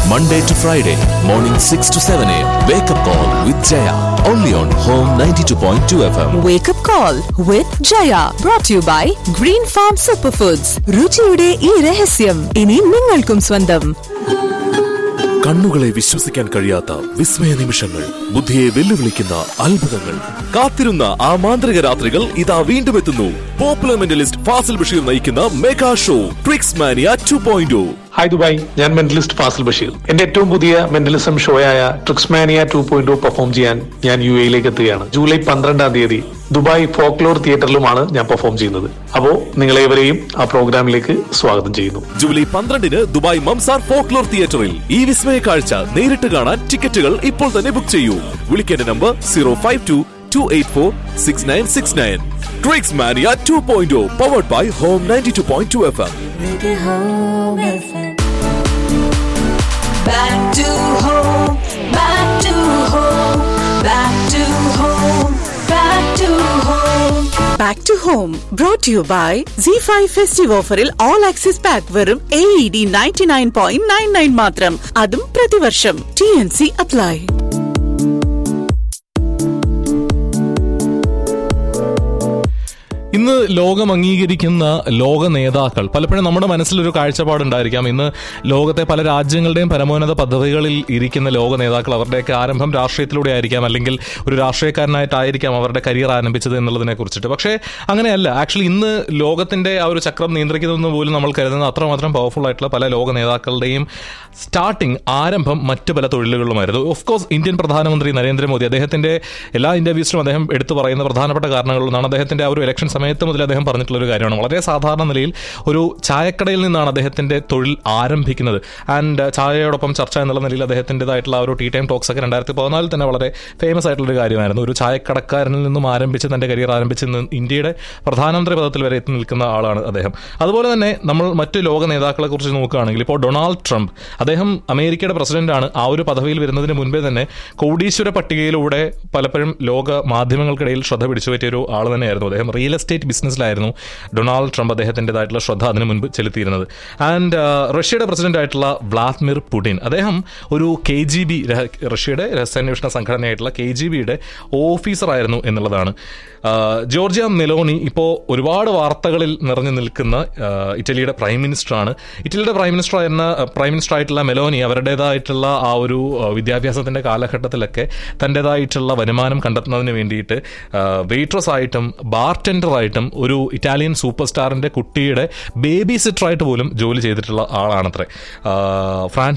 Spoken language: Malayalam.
Monday to Friday, morning 6 to 7 a.m. Wake up call with Jaya. Only on Home 92.2 FM. Wake up call with Jaya brought to you by Green Farm Superfoods. രുചിയുടെ ഈ രഹസ്യം ഇനി നിങ്ങൾക്കും സ്വന്തം കണ്ണുകളെ വിശ്വസിക്കാൻ കഴിയാത്ത വിസ്മയ നിമിഷങ്ങൾ ബുദ്ധിയെ വെല്ലുവിളിക്കുന്ന അത്ഭുതങ്ങൾ കാത്തിരുന്ന ആ മാന്ത്രിക രാത്രികൾ ഇതാ വീണ്ടും എത്തുന്നു പോപ്പുലർ മെന്റലിസ്റ്റ് ഫാസിൽ ബഷീർ നയിക്കുന്ന mega show tricks mania two point hi Dubai ഞാൻ മെന്റലിസ്റ്റ് ഫാസിൽ ബഷീർ എന്റെ ഏറ്റവും പുതിയ മെന്റലിസം ഷോയായ ട്രിക്സ്മാനിയ ടു പോയിന്റ് പെർഫോം ചെയ്യാൻ ഞാൻ യു എയിലേക്ക് എത്തുകയാണ് ജൂലൈ പന്ത്രണ്ടാം തീയതി ദുബായ് ഫോക്ലോർ തിയേറ്ററിലുമാണ് ഞാൻ പെർഫോം ചെയ്യുന്നത് അപ്പോ നിങ്ങളേവരെയും ആ പ്രോഗ്രാമിലേക്ക് സ്വാഗതം ചെയ്യുന്നു ജൂലൈ പന്ത്രണ്ടിന് ദുബായ് മംസാർ ഫോക്ലോർ തിയേറ്ററിൽ ഈ വിസ്മയ കാഴ്ച നേരിട്ട് കാണാൻ ടിക്കറ്റുകൾ ഇപ്പോൾ തന്നെ ബുക്ക് ചെയ്യൂ വിളിക്കേണ്ട number zero five two two eight four six nine six nine tricks mania two point powered by home ninety two point two F M Back to home, back to home, back to home, back to home. Back to home brought you by C five festive ഓഫറിൽ ഓൾ ആക്സസ് പാക്ക് വെറും A E D ninety nine point nine nine മാത്രം അതും പ്രതിവർഷം ടി എൻ സി അപ്ലൈ ഇന്ന് ലോകം അംഗീകരിക്കുന്ന ലോക നേതാക്കൾ പലപ്പോഴും നമ്മുടെ മനസ്സിലൊരു കാഴ്ചപ്പാടുണ്ടായിരിക്കാം ഇന്ന് ലോകത്തെ പല രാജ്യങ്ങളുടെയും പരമോന്നത പദവികളിൽ ഇരിക്കുന്ന ലോക നേതാക്കൾ അവരുടെയൊക്കെ ആരംഭം രാഷ്ട്രീയത്തിലൂടെ ആയിരിക്കാം അല്ലെങ്കിൽ ഒരു രാഷ്ട്രീയക്കാരനായിട്ടായിരിക്കാം അവരുടെ കരിയർ ആരംഭിച്ചത് എന്നുള്ളതിനെ കുറിച്ചിട്ട് പക്ഷേ അങ്ങനെയല്ല ആക്ച്വലി ഇന്ന് ലോകത്തിന്റെ ആ ഒരു ചക്രം നിയന്ത്രിക്കുന്നതെന്ന് പോലും നമ്മൾ കരുതുന്ന അത്രമാത്രം പവർഫുൾ ആയിട്ടുള്ള പല ലോക നേതാക്കളുടെയും സ്റ്റാർട്ടിംഗ് ആരംഭം മറ്റു പല തൊഴിലുകളിലുമായിരുന്നു ഓഫ് കോഴ്സ് ഇന്ത്യൻ പ്രധാനമന്ത്രി നരേന്ദ്രമോദി അദ്ദേഹത്തിന്റെ എല്ലാ ഇന്റർവ്യൂസിലും അദ്ദേഹം എടുത്തു പറയുന്ന പ്രധാനപ്പെട്ട കാരണങ്ങളിലൊന്നാണ് അദ്ദേഹത്തിന്റെ ആ ഒരു ഇലക്ഷൻ സമയത്ത് മുതൽ അദ്ദേഹം പറഞ്ഞിട്ടുള്ള ഒരു കാര്യമാണ് വളരെ സാധാരണ നിലയിൽ ഒരു ചായക്കടയിൽ നിന്നാണ് അദ്ദേഹത്തിന്റെ തൊഴിൽ ആരംഭിക്കുന്നത് ആൻഡ് ചായയോടൊപ്പം ചർച്ച എന്നുള്ള നിലയിൽ അദ്ദേഹത്തിൻ്റെതായിട്ടുള്ള ആ ഒരു ടീ ടൈം ടോക്സ് ഒക്കെ രണ്ടായിരത്തി പതിനാലിൽ തന്നെ വളരെ ഫേമസ് ആയിട്ടുള്ള ഒരു കാര്യമായിരുന്നു ഒരു ചായക്കടക്കാരനിൽ നിന്നും ആരംഭിച്ച് തന്റെ കരിയർ ആരംഭിച്ച് ഇന്ന് ഇന്ത്യയുടെ പ്രധാനമന്ത്രി പദത്തിൽ വരെ എത്തി നിൽക്കുന്ന ആളാണ് അദ്ദേഹം അതുപോലെ തന്നെ നമ്മൾ മറ്റ് ലോക നേതാക്കളെ കുറിച്ച് നോക്കുകയാണെങ്കിൽ ഇപ്പോൾ ഡൊണാൾഡ് ട്രംപ് അദ്ദേഹം അമേരിക്കയുടെ പ്രസിഡന്റാണ് ആ ഒരു പദവിയിൽ വരുന്നതിന് മുൻപേ തന്നെ കോടീശ്വര പട്ടികയിലൂടെ പലപ്പോഴും ലോക മാധ്യമങ്ങൾക്കിടയിൽ ശ്രദ്ധ പിടിച്ചു പറ്റിയ ഒരു ആൾ തന്നെയായിരുന്നു അദ്ദേഹം റിയൽ എസ്റ്റേറ്റ് ബിസിനസ്സിലായിരുന്നു ഡൊണാൾഡ് ട്രംപ് അദ്ദേഹത്തിൻ്റെതായിട്ടുള്ള ശ്രദ്ധ അതിനു മുൻപ് ചെലുത്തിയിരുന്നത് ആൻഡ് റഷ്യയുടെ പ്രസിഡന്റ് ആയിട്ടുള്ള വ്ളാദിമിർ പുടിൻ അദ്ദേഹം ഒരു കെ ജി ബി റഷ്യയുടെ രഹസ്യാന്വേഷണ സംഘടനയായിട്ടുള്ള കെ ജി ബിയുടെ ഓഫീസറായിരുന്നു എന്നുള്ളതാണ് ആ, ജോർജിയ മെലോണി ഇപ്പോൾ ഒരുപാട് വാർത്തകളിൽ നിറഞ്ഞു നിൽക്കുന്ന ആ, ഇറ്റലിയുടെ പ്രൈം മിനിസ്റ്ററാണ് ഇറ്റലിയുടെ പ്രൈം മിനിസ്റ്റർ ആയിരുന്ന പ്രൈം മിനിസ്റ്റർ ആയിട്ടുള്ള മെലോനി അവരുടേതായിട്ടുള്ള ആ ഒരു ആ, വിദ്യാഭ്യാസത്തിന്റെ കാലഘട്ടത്തിലൊക്കെ തൻ്റെതായിട്ടുള്ള വരുമാനം കണ്ടെത്തുന്നതിന് വേണ്ടിയിട്ട് വെയിട്രസ് ആയിട്ടും ബാർടെൻഡറായിട്ടും ഒരു ഇറ്റാലിയൻ സൂപ്പർ സ്റ്റാറിന്റെ കുട്ടിയുടെ ബേബി സിറ്ററായിട്ട് പോലും ജോലി ചെയ്തിട്ടുള്ള ആളാണത്രേ ആ, ഫ്രാൻസ്